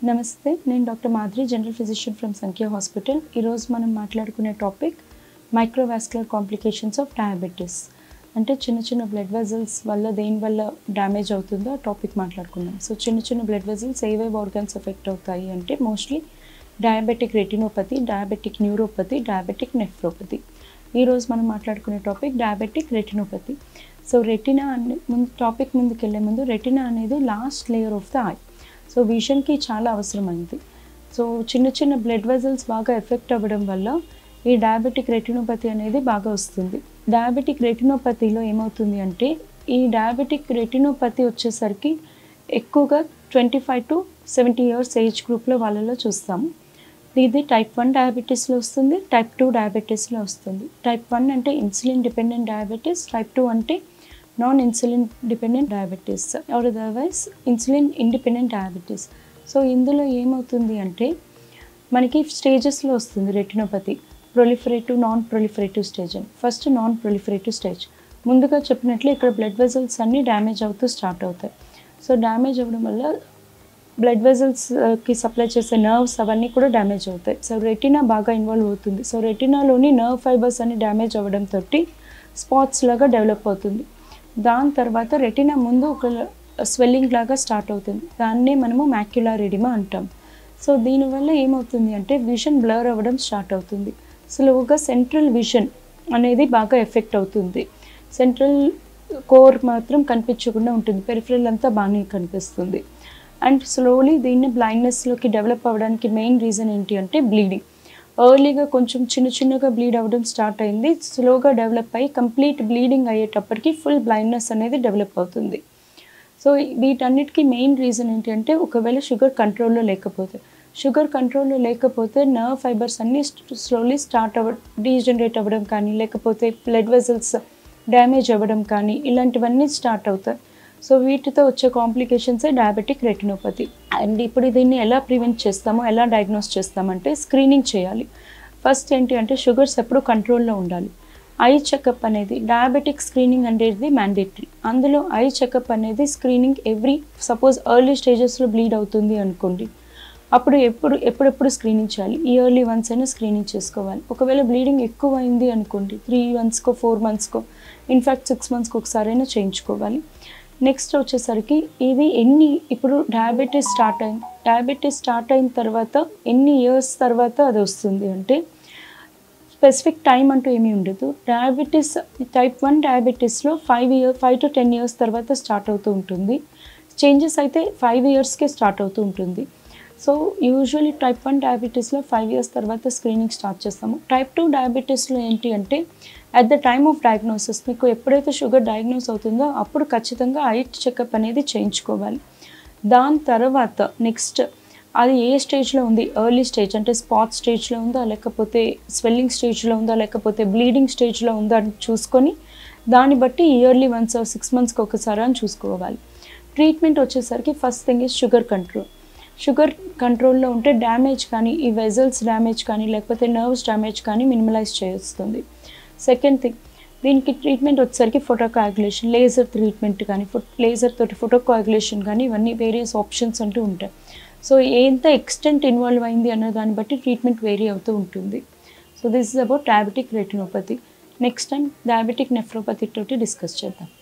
నమస్తే నేను doctor Madhuri general physician from Sankhya hospital ఈరోజు మనం మాట్లాడుకునే topic microvascular complications of diabetes అంటే చిన్న చిన్న బ్లడ్ వెజల్స్ వల్ల దేని వల్ల డ్యామేజ్ అవుతుందో ఆ టాపిక్ మాట్లాడుకుందాం సో చిన్న చిన్న బ్లడ్ వెజల్స్ ఏవేవి ఆర్గన్స్ ఎఫెక్ట్ అవుతాయి అంటే mostly diabetic retinopathy diabetic neuropathy diabetic nephropathy ఈరోజు మనం మాట్లాడుకునే topic diabetic retinopathy so retina అనే ముందు టాపిక్ ముందుకు వెళ్ళే ముందు రెటినా అనేది last layer of the eye so విజన్కి చాలా అవసరమైంది సో చిన్న చిన్న బ్లడ్ వెజల్స్ బాగా ఎఫెక్ట్ అవ్వడం వల్ల ఈ డయాబెటిక్ రెటినోపతి అనేది బాగా వస్తుంది డయాబెటిక్ రెటినోపతిలో ఏమవుతుంది అంటే ఈ డయాబెటిక్ రెటినోపతి వచ్చేసరికి ఎక్కువగా twenty five to seventy years age గ్రూప్లో వాళ్ళలో చూస్తాము ఇది టైప్ వన్ డయాబెటీస్లో వస్తుంది టైప్ టూ డయాబెటీస్లో వస్తుంది టైప్ వన్ అంటే insulin dependent diabetes type two అంటే non insulin dependent diabetes or otherwise insulin independent diabetes so ఇందులో ఏమవుతుంది అంటే మనకి స్టేజెస్లో వస్తుంది retinopathy proliferative non proliferative stage అని ఫస్ట్ నాన్ ప్రొలిఫరేటివ్ స్టేజ్ ముందుగా చెప్పినట్లు ఇక్కడ బ్లడ్ వెజల్స్ అన్నీ డ్యామేజ్ అవుతూ స్టార్ట్ అవుతాయి సో డ్యామేజ్ అవ్వడం వల్ల బ్లడ్ వెజల్స్కి సప్లై చేసే నర్వ్స్ అవన్నీ కూడా డ్యామేజ్ అవుతాయి సో రెటినా బాగా ఇన్వాల్వ్ అవుతుంది సో రెటినాలోని నర్వ్ ఫైబర్స్ అన్ని డ్యామేజ్ అవ్వడంతో స్పాట్స్ లాగా డెవలప్ అవుతుంది దాని తర్వాత రెటినా ముందు ఒక స్వెల్లింగ్ లాగా స్టార్ట్ అవుతుంది దాన్నే మనము మ్యాక్యులర్ ఎడిమా అంటాం సో దీనివల్ల ఏమవుతుంది అంటే విజన్ బ్లర్ అవ్వడం స్టార్ట్ అవుతుంది స్లోగా సెంట్రల్ విజన్ అనేది బాగా ఎఫెక్ట్ అవుతుంది సెంట్రల్ కోర్ మాత్రం కనిపించకుండా ఉంటుంది పెరిఫరల్ అంతా బాగానే కనిపిస్తుంది అండ్ స్లోలీ దీన్ని బ్లైండ్నెస్లోకి డెవలప్ అవ్వడానికి మెయిన్ రీజన్ ఏంటి అంటే బ్లీడింగ్ ఎర్లీగా కొంచెం చిన్న చిన్నగా బ్లీడ్ అవ్వడం స్టార్ట్ అయింది స్లోగా డెవలప్ అయ్యి కంప్లీట్ బ్లీడింగ్ అయ్యేటప్పటికి ఫుల్ బ్లైండ్నెస్ అనేది డెవలప్ అవుతుంది సో వీటన్నిటికీ మెయిన్ రీజన్ ఏంటి అంటే ఒకవేళ షుగర్ కంట్రోల్లో లేకపోతే షుగర్ కంట్రోల్లో లేకపోతే నర్వ్ ఫైబర్స్ అన్నీ స్లోలీ స్టార్ట్ అవ్వ డీజనరేట్ అవ్వడం కానీ లేకపోతే బ్లడ్ వెజల్స్ డ్యామేజ్ అవ్వడం కానీ ఇలాంటివన్నీ స్టార్ట్ అవుతాయి సో వీటితో వచ్చే కాంప్లికేషన్సే డయాబెటిక్ రెటినోపతి అండ్ ఇప్పుడు దీన్ని ఎలా ప్రివెంట్ చేస్తామో ఎలా డయాగ్నోస్ చేస్తామంటే స్క్రీనింగ్ చేయాలి ఫస్ట్ ఏంటి అంటే షుగర్స్ ఎప్పుడు కంట్రోల్లో ఉండాలి ఐ చెకప్ అనేది డయాబెటిక్ స్క్రీనింగ్ అనేది మ్యాండేటరీ అందులో ఐ చెకప్ అనేది స్క్రీనింగ్ ఎవ్రీ సపోజ్ ఎర్లీ స్టేజెస్లో బ్లీడ్ అవుతుంది అనుకోండి అప్పుడు ఎప్పుడు ఎప్పుడెప్పుడు స్క్రీనింగ్ చేయాలి ఇయర్లీ వన్స్ అయినా స్క్రీనింగ్ చేసుకోవాలి ఒకవేళ బ్లీడింగ్ ఎక్కువ అయింది అనుకోండి త్రీ మంత్స్కో ఫోర్ మంత్స్కో ఇన్ఫ్యాక్ట్ సిక్స్ మంత్స్కి ఒకసారైనా చేయించుకోవాలి నెక్స్ట్ వచ్చేసరికి ఇది ఎన్ని ఇప్పుడు డయాబెటీస్ స్టార్ట్ అయింది డయాబెటీస్ స్టార్ట్ అయిన తర్వాత ఎన్ని ఇయర్స్ తర్వాత అది వస్తుంది అంటే స్పెసిఫిక్ టైం అంటూ ఏమీ ఉండదు డయాబెటీస్ టైప్ వన్ డయాబెటీస్లో five year five to ten years తర్వాత స్టార్ట్ అవుతూ ఉంటుంది చేంజెస్ అయితే ఫైవ్ ఇయర్స్కే స్టార్ట్ అవుతూ ఉంటుంది సో యూజువలీ టైప్ వన్ డయాబెటీస్లో ఫైవ్ ఇయర్స్ తర్వాత స్క్రీనింగ్ స్టార్ట్ చేస్తాము టైప్ టూ డయాబెటీస్లో ఏంటి అంటే at the time of diagnosis మీకు ఎప్పుడైతే షుగర్ డయాగ్నోస్ అవుతుందో అప్పుడు ఖచ్చితంగా ఐ చెకప్ అనేది చేయించుకోవాలి దాని తర్వాత నెక్స్ట్ అది ఏ స్టేజ్లో ఉంది ఎర్లీ స్టేజ్ అంటే స్పాట్ స్టేజ్లో ఉందా లేకపోతే స్వెల్లింగ్ స్టేజ్లో ఉందా లేకపోతే బ్లీడింగ్ స్టేజ్లో ఉందా అని చూసుకొని దాన్ని బట్టి ఇయర్లీ వన్స్ సిక్స్ మంత్స్కి ఒకసారి అని చూసుకోవాలి ట్రీట్మెంట్ వచ్చేసరికి first thing is sugar control sugar కంట్రోల్లో ఉంటే డ్యామేజ్ కానీ ఈ వెజల్స్ డ్యామేజ్ కానీ లేకపోతే నర్వ్స్ డ్యామేజ్ కానీ మినిమలైజ్ చేస్తుంది సెకండ్ థింగ్ దీనికి ట్రీట్మెంట్ వచ్చేసరికి ఫోటోకాగ్యులేషన్ లేజర్ ట్రీట్మెంట్ కానీ ఫో లేజర్ తోటి ఫోటోకాగ్యులేషన్ కానీ ఇవన్నీ వేరియస్ ఆప్షన్స్ అంటూ ఉంటాయి సో ఎంత ఎక్స్టెంట్ ఇన్వాల్వ్ అయింది అన్న దాన్ని బట్టి ట్రీట్మెంట్ వేరీ అవుతూ ఉంటుంది so this is about diabetic retinopathy next time diabetic nephropathy తోటి డిస్కస్ చేద్దాం